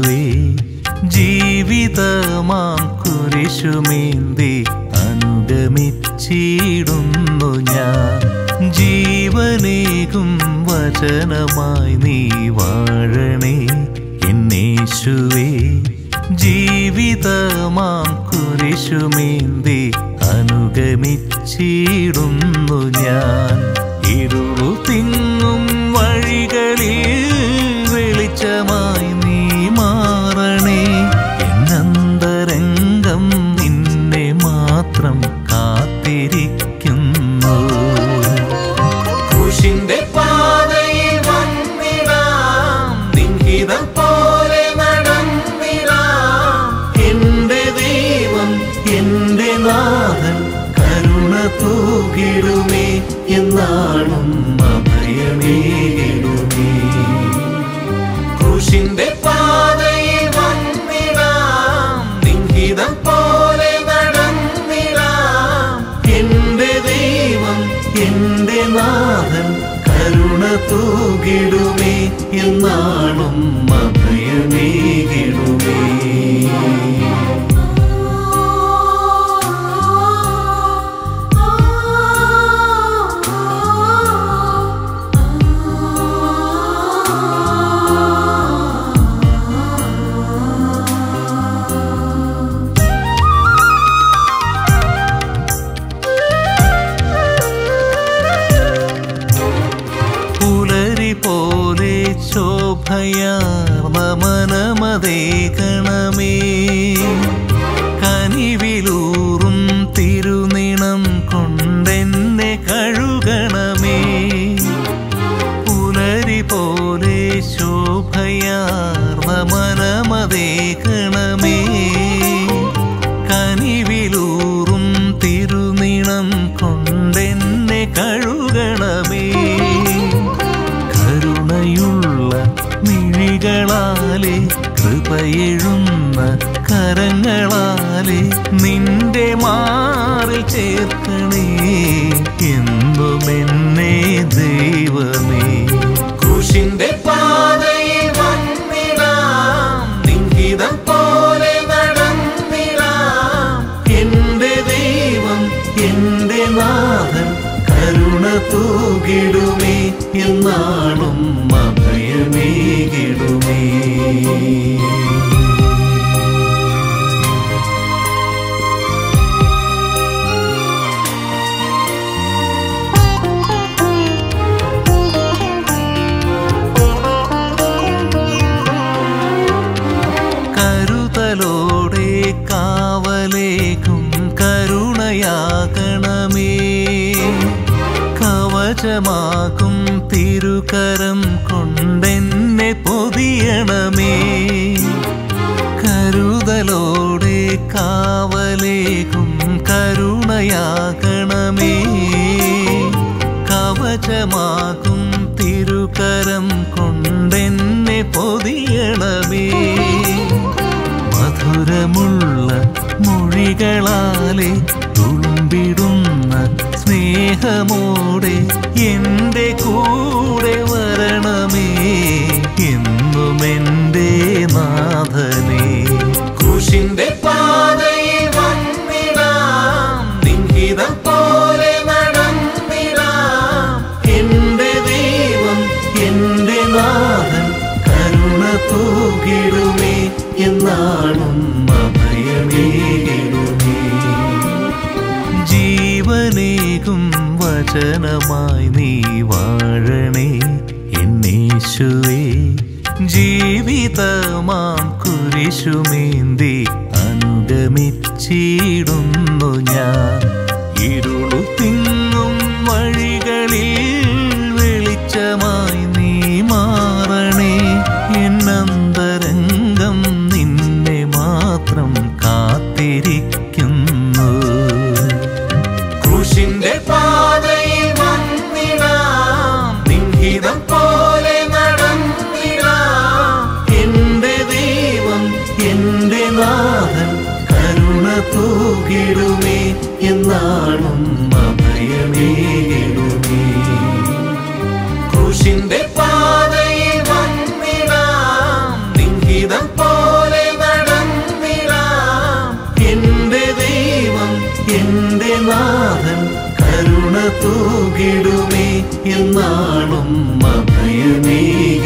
യേശുവേ ജീവിതമാം കുരിശുമേന്തി അനുഗമിച്ചിടുന്നു ഞാൻ ജീവനേകും വചനമായി നീ വാഴണേ എന്നേശുവേ ജീവിതമാം കുരിശുമേന്തി അനുഗമിച്ചിടുന്നു ഞാൻ ഇരുളു തിങ്ങും വഴികളിൽ വെളിച്ചമായി നീ മാറണേ എന്നന്തരംഗം നിന്നെ മാത്രം കാത്തിരിക്കുന്നു ക്രൂശിന്റെ പാതയിൽ വന്നിടാം നിൻഹിതം പോലെ നടന്നിടാം എന്റെ ദൈവം എന്റെ നാഥൻ കരുണ തൂകിടുമേ എന്നാണും അഭയമേകിടുമേ ക്രൂശിന്റെ പാതയിൽ വന്നിടാം നിൻഹിതം പോലെ നടന്നിടാം എന്റെ ദൈവം എന്റെ നാഥൻ കരുണ തൂകിടുമേ എന്നാണും അഭയമേകിടുമേ പുലരി പോലെ ശോഭയാർന്ന മനമതേകണമേ കനിവിലൂറും തിരുനിണം കൊണ്ടെന്നെ കഴുകണമേ പുലരി പോലെ ശോഭയാർന്ന മനമതേകണമേ കനിവിലൂറും തിരുനിണം കൊണ്ടെന്നെ കഴുകണമേ കരുണയുള്ള മിഴികളാലെ കൃപയെഴുന്ന കരങ്ങളാലെ നിന്റെ മാറിൽ ചേർക്കണേ എന്നും എന്നെ ദൈവമേ ക്രൂശിന്റെ പാതയിൽ വന്നിടാം നിൻഹിതം പോലെ നടന്നിടാം എന്റെ ദൈവം എന്റെ നാഥൻ കരുണ തൂകിടുമേ എന്നാണും അഭയമേകിടുമേ കരുതലോടെ കാവലേക്കും കരുണയാകണമേ കവചമാകും തിരുകരം കൊണ്ടെന്നെ പൊതിയണമേ കരുതലോടെ കാവലേക്കും കരുണയാകണമേ കവചമാകും തിരുകരം കൊണ്ടെന്നെ പൊതിയണമേ മധുരമുള്ള മൊഴികളാലെ തുളുമ്പിടുന്ന സ്നേഹമോടെ എൻ്റെ കൂടെ വരണമേ എന്നും എൻ്റെ നാഥനേ ക്രൂശിന്റെ പാതയിൽ വന്നിടാം നിൻഹിതം പോലെ നടന്നിടാം എന്റെ ദൈവം എന്റെ നാഥൻ കരുണ തൂകിടുമേ എന്നാണും അഭയമേകിടുമേ ജീവനേകും വചനമായി നീ വാഴണേ എന്നേശുവേ ജീവിതമാം കുരിശുമേന്തി അനുഗമിച്ചിടുന്നു ഞാൻ ഇരുളു തിങ്ങും വഴികളിൽ വെളിച്ചമായി നീ മാറണേ എന്നന്തരംഗം നിന്നെ മാത്രം കാത്തിരിക്കുന്നു ക്രൂശിന്റെ പാതയിൽ വന്നിടാം നിൻഹിതം പോലെ നടന്നിടാം എന്റെ ദൈവം എന്റെ നാഥൻ കരുണ തൂകിടുമേ എന്നാണും അഭയമേകിടുമേ ക്രൂശിന്റെ പാതയിൽ വന്നിടാം നിൻഹിതം പോലെ തൂകിടുമേ എന്നാളും അഭയമേകിടുമേ